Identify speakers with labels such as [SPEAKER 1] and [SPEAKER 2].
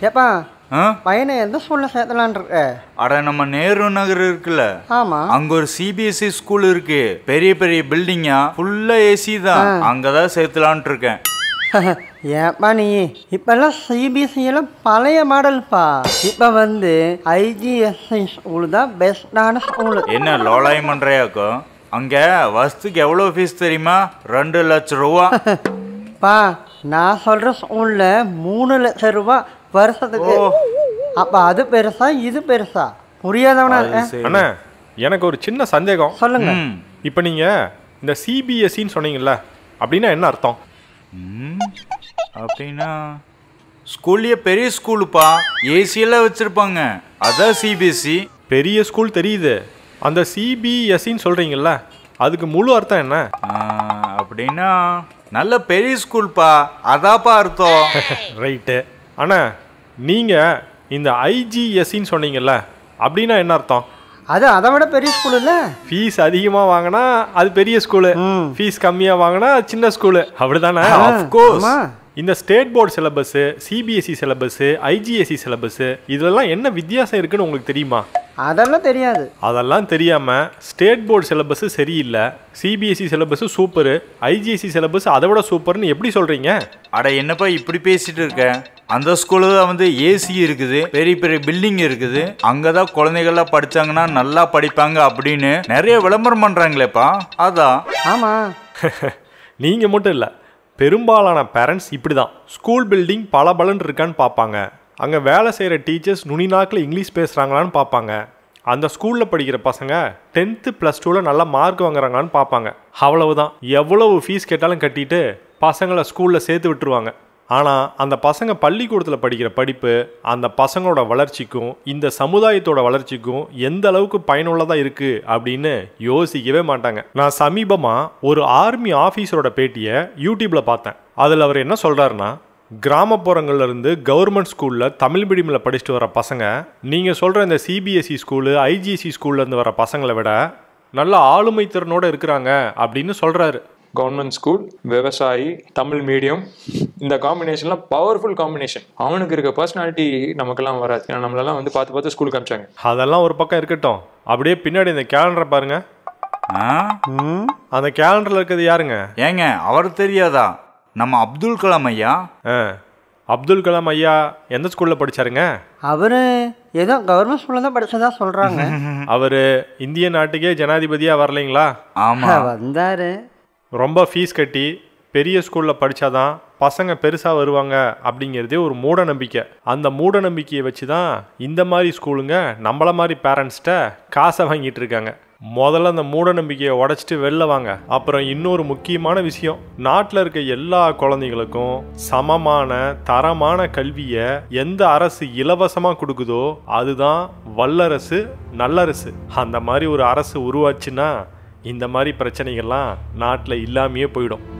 [SPEAKER 1] ஏப்பா
[SPEAKER 2] ஆ
[SPEAKER 1] பையனை எந்த ஸ்கூலில் சேர்த்தலான் இருக்க
[SPEAKER 2] அட நம்ம நேரு நகர் இருக்குல்ல
[SPEAKER 1] ஆமாம்
[SPEAKER 2] அங்க ஒரு சிபிஎஸ்சி ஸ்கூல் இருக்கு பெரிய பெரிய பில்டிங்கா ஃபுல்லா ஏசி தான் அங்கதான் சேர்த்துலான்ட்டு இருக்கேன்
[SPEAKER 1] ஏப்பா நீ இப்பெல்லாம் சிபிஎஸ்சி எல்லாம் பழைய மாடல்ப்பா இப்போ வந்து ஐஜிஎஸ்சி ஸ்கூல் தான் பெஸ்டான ஸ்கூலு
[SPEAKER 2] என்ன லோலாய் பண்றியாக்கும் அங்க வருஷத்துக்கு எவ்வளவு ஃபீஸ் தெரியுமா ரெண்டு லட்சம் ரூபா
[SPEAKER 1] பா நான் சொல்கிற ஸ்கூலில் மூணு லட்சம் ரூபா வருஷத்துக்கு அப்போ அது பெருசா இது பெருசா புரியாதவனா இருக்கேன்
[SPEAKER 2] சரி.
[SPEAKER 3] அண்ணா எனக்கு ஒரு சின்ன சந்தேகம்
[SPEAKER 1] சொல்லுங்க
[SPEAKER 2] ம்.
[SPEAKER 3] இப்போ நீங்கள் இந்த சிபிஎஸ்சின்னு சொன்னீங்கல்ல அப்படின்னா என்ன அர்த்தம்
[SPEAKER 2] ம். அப்படின்னா ஸ்கூல்லயே பெரிய ஸ்கூலுப்பா ஏசி எல்லாம் வச்சிருப்பாங்க அதான் சிபிஎஸ்சி
[SPEAKER 3] பெரிய ஸ்கூல் தெரியுது அந்த சிபிஎஸ்சின்னு சொல்கிறீங்கல்ல அதுக்கு முழு அர்த்தம் என்ன
[SPEAKER 2] அப்படின்னா நல்ல பெரிய ஸ்கூல்ப்பா அதாப்பா அர்த்தம்
[SPEAKER 3] ரைட்டு அண்ணா நீங்கள் இந்த ஐஜிஎஸ்சின்னு சொன்னீங்கல்ல அப்படின்னா என்ன அர்த்தம்
[SPEAKER 1] அது அதை விட பெரிய ஸ்கூல் இல்லை
[SPEAKER 3] ஃபீஸ் அதிகமாக வாங்கினா அது பெரிய ஸ்கூலு ஃபீஸ் கம்மியாக வாங்கினா அது சின்ன ஸ்கூலு அப்படிதானே
[SPEAKER 2] அஃப்கோர்ஸ்
[SPEAKER 1] ஆமா
[SPEAKER 3] இந்த state board syllabus CBSE syllabus IGCSE syllabus இதெல்லாம் என்ன வித்தியாசம் இருக்குன்னு உங்களுக்கு தெரியுமா
[SPEAKER 1] அதெல்லாம் தெரியாது
[SPEAKER 3] அதெல்லாம் தெரியாமல் ஸ்டேட் போர்டு சிலபஸ் சரியில்லை CBSE syllabus super IGCSE syllabus அதை விட சூப்பர்னு எப்படி சொல்கிறீங்க
[SPEAKER 2] அட என்னப்பா இப்படி பேசிட்டு இருக்க அந்த ஸ்கூலு தான் வந்து ஏசி இருக்குது பெரிய பெரிய பில்டிங் இருக்குது அங்கதான் குழந்தைகள்லாம் படிச்சாங்கன்னா நல்லா படிப்பாங்க அப்படின்னு நிறைய விளம்பரம் பண்றாங்களேப்பா அதான்
[SPEAKER 1] ஆமாம்
[SPEAKER 3] நீங்கள் மட்டும் இல்லை பெரும்பாலான பேரண்ட்ஸ் இப்படி தான் ஸ்கூல் பில்டிங் பல பலன் இருக்கான்னு பார்ப்பாங்க அங்கே வேலை செய்கிற டீச்சர்ஸ் நுனிநாக்கில் இங்கிலீஷ் பேசுகிறாங்களான்னு பார்ப்பாங்க அந்த ஸ்கூலில் படிக்கிற பசங்க டென்த்து ப்ளஸ் டூவில் நல்லா மார்க் வாங்குறாங்களான்னு பார்ப்பாங்க அவ்வளவுதான் எவ்வளவு ஃபீஸ் கேட்டாலும் கட்டிட்டு பசங்களை ஸ்கூலில் சேர்த்து விட்டுருவாங்க ஆனால் அந்த பசங்க பள்ளிக்கூடத்தில் படிக்கிற படிப்பு அந்த பசங்களோட வளர்ச்சிக்கும் இந்த சமுதாயத்தோட வளர்ச்சிக்கும் எந்த அளவுக்கு பயனுள்ளதாக இருக்குது அப்படின்னு யோசிக்கவே மாட்டாங்க நான் சமீபமாக ஒரு ஆர்மி ஆஃபீஸரோட பேட்டியை யூடியூப்பில் பார்த்தேன் அதில் அவர் என்ன சொல்கிறாருன்னா கிராமப்புறங்கள்ல இருந்து கவர்மெண்ட் ஸ்கூலில் தமிழ் மீடியமில் படிச்சுட்டு வர பசங்க நீங்கள் சொல்கிற இந்த சிபிஎஸ்சி ஸ்கூலு ஐஜிஎஸ்சி ஸ்கூல்லேருந்து வர பசங்களை விட நல்ல ஆளுமை திறனோட இருக்கிறாங்க அப்படின்னு சொல்கிறாரு
[SPEAKER 4] கவர்மெண்ட் ஸ்கூல் விவசாயி தமிழ் மீடியம் இந்த காம்பினேஷன்லாம் பவர்ஃபுல் காம்பினேஷன் அவனுக்கு இருக்க பர்சனாலிட்டி நமக்கெல்லாம் வராது ஏன்னா நம்மளெல்லாம் வந்து பார்த்து பார்த்து ஸ்கூலுக்கு அமிச்சாங்க
[SPEAKER 3] அதெல்லாம் ஒரு பக்கம் இருக்கட்டும் அப்படியே பின்னாடி இந்த கேலண்டரை பாருங்க
[SPEAKER 2] ஆ?
[SPEAKER 1] ம்
[SPEAKER 3] அந்த கேலண்டரில் இருக்கிறது யாருங்க
[SPEAKER 2] ஏங்க அவர் தெரியாதா நம்ம அப்துல் கலாம் ஐயா
[SPEAKER 3] ஆ அப்துல் கலாம் ஐயா எந்த ஸ்கூலில் படிச்சாருங்க
[SPEAKER 1] அவர் ஏதோ கவர்மெண்ட் ஸ்கூலில் தான் படிச்சதா சொல்கிறாங்க
[SPEAKER 3] அவர் இந்திய நாட்டுக்கே ஜனாதிபதியாக வரலைங்களா
[SPEAKER 2] ஆமா
[SPEAKER 1] வந்தார்
[SPEAKER 3] ரொம்ப ஃபீஸ் கட்டி பெரிய ஸ்கூலில் படித்தாதான் பசங்க பெருசாக வருவாங்க அப்படிங்கிறதே ஒரு மூட நம்பிக்கை அந்த மூட நம்பிக்கையை வச்சு தான் இந்த மாதிரி ஸ்கூலுங்க நம்மள மாதிரி பேரண்ட்ஸ்கிட்ட காசை வாங்கிட்டு இருக்காங்க முதல்ல அந்த மூட நம்பிக்கையை உடச்சிட்டு வெளில வாங்க அப்புறம் இன்னொரு முக்கியமான விஷயம் நாட்டில் இருக்க எல்லா குழந்தைகளுக்கும் சமமான தரமான கல்வியை எந்த அரசு இலவசமாக கொடுக்குதோ அதுதான் வல்லரசு நல்லரசு அந்த மாதிரி ஒரு அரசு உருவாச்சுன்னா இந்த மாதிரி பிரச்சனைகள்லாம் நாட்டில் இல்லாமையே போயிடும்